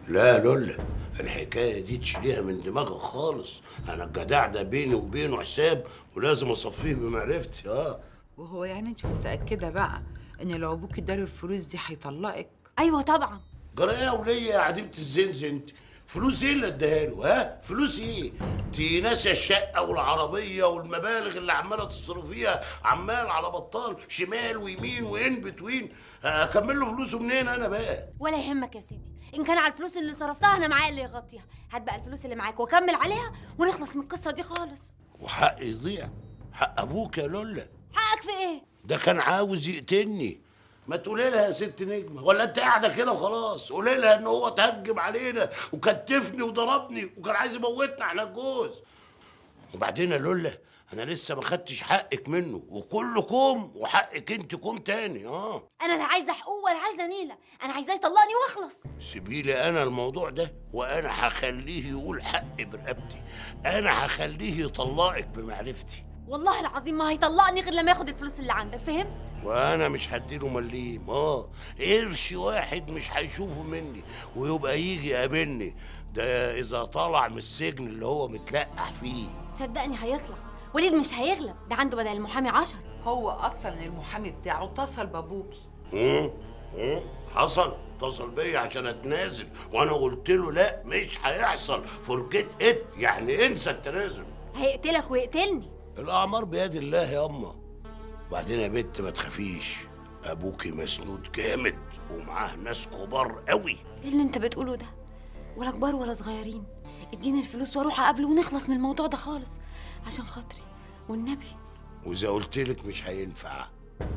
لا لولا الحكايه دي تشيليها من دماغك خالص انا الجدع ده بيني وبينه حساب ولازم اصفيه بمعرفتي اه وهو يعني انت متاكده بقى ان لو ابوك اداله الفلوس دي هيطلقك ايوه طبعا جرى ايه يا وليه يا عديمه الزنز انت فلوس ايه اللي اديها له ها فلوس ايه دي ناسيه الشقه والعربيه والمبالغ اللي عماله تصرفيها عمال على بطال شمال ويمين وين بتوين اكمل له فلوسه منين انا بقى ولا يهمك يا سيدي ان كان على الفلوس اللي صرفتها انا معايا اللي يغطيها هات بقى الفلوس اللي معاك واكمل عليها ونخلص من القصه دي خالص وحق يضيع حق ابوك يا لولا حقك في ايه ده كان عاوز يقتلني ما تقولي لها يا ست نجمه ولا انت قاعده كده وخلاص قولي لها ان هو تهجم علينا وكتفني وضربني وكان عايز يموتنا احنا الجوز وبعدين يا لولا انا لسه ما خدتش حقك منه وكله كوم وحقك انت كوم تاني اه انا لا عايزه حقوق ولا عايزه نيله انا عايزاه يطلقني واخلص سيبيلي انا الموضوع ده وانا هخليه يقول حق برقبتي انا هخليه يطلقك بمعرفتي والله العظيم ما هيطلقني غير لما ياخد الفلوس اللي عندك فهمت وانا مش هديله مليم اه قرش واحد مش هيشوفه مني ويبقى يجي يقابلني ده اذا طلع من السجن اللي هو متلقح فيه صدقني هيطلع وليد مش هيغلب ده عنده بدل المحامي عشر هو اصلا المحامي بتاعه اتصل بابوكي امم امم حصل اتصل بيا عشان اتنازل وانا قلت له لا مش هيحصل فورجيت ات يعني انسى التنازل هيقتلك ويقتلني الاعمار بيد الله يا اما وبعدين يا بت ما تخافيش ابوكي مسنود جامد ومعاه ناس كبار قوي ايه اللي انت بتقوله ده ولا كبار ولا صغيرين اديني الفلوس واروح اقابله ونخلص من الموضوع ده خالص عشان خاطري والنبي واذا قلت لك مش هينفع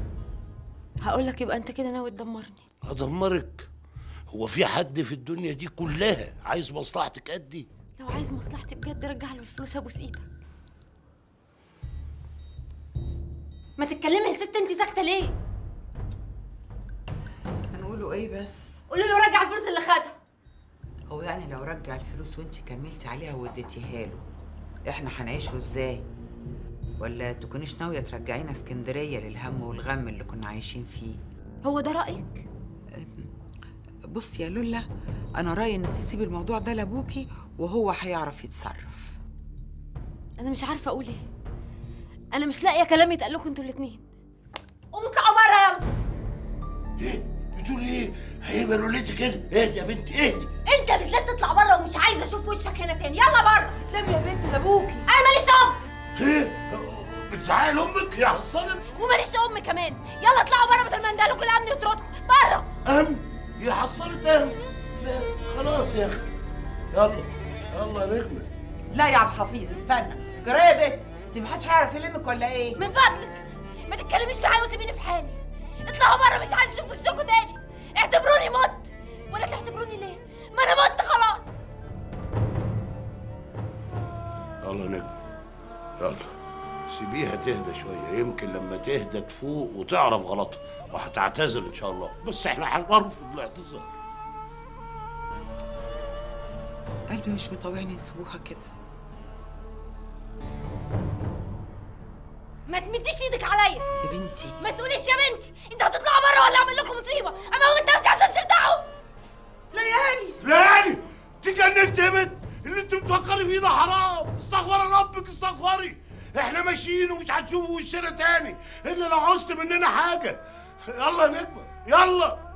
هقول لك يبقى انت كده ناوي تدمرني ادمرك هو في حد في الدنيا دي كلها عايز مصلحتك قدي لو عايز مصلحتي بجد رجع له الفلوس ابوس ايدك ما تتكلمي يا ست انت ساكته ليه هنقوله ايه بس قولي له رجع الفلوس اللي خدها هو يعني لو رجع الفلوس وانت كملتي عليها واديتيها له احنا هنعيشه ازاي ولا تكونيش ناويه ترجعينا اسكندريه للهم والغم اللي كنا عايشين فيه هو ده رايك بص يا لولا انا رايي انك تسيبي الموضوع ده لابوكي وهو هيعرف يتصرف انا مش عارفه اقول ايه انا مش لاقيه كلام يتقال لكم انتوا الاتنين قوموا اطلعوا بره يلا ايه بتقول ايه هيبقى لوليتي كده اهدي يا بنت اهدي انت بالذات تطلع بره ومش عايزه اشوف وشك هنا تاني يلا بره تسلمي يا بنت ده ابوكي انا ماليش ام ايه بتزعقي لامك يا حصلت وماليش ام كمان يلا اطلعوا بره بدل ما اندهلكوا الامن يطردكم بره ام يا حصلت ام لا خلاص يا اخي يلا يلا يا نجمه لا يا عبد الحفيظ استنى جرى يا بنت انت محدش هيعرف يلمك ولا ايه من فضلك ما تتكلميش معايا وسيبيني في حالي اطلعوا بره مش عايزه اشوف وشكوا تاني اعتبروني مت ولا تعتبروني ليه ما انا مت خلاص يلا يا نجمه يلا سيبيها تهدى شويه يمكن لما تهدى تفوق وتعرف غلطها وهتعتذر ان شاء الله بس احنا هنرفض الاعتذار قلبي مش مطوعني يسيبوها كده ما تمديش ايدك عليا يا بنتي ما تقوليش يا بنتي انتوا هتطلعوا بره ولا اعمل لكم مصيبه اموت نفسي عشان ترتاحوا ليالي ليالي تجننت يا بنت اللي انت بتفكري فيه ده حرام استغفر ربك استغفري احنا ماشيين ومش هتشوفوا وشنا تاني الا لو عوزت مننا حاجه يلا يا نجمه يلا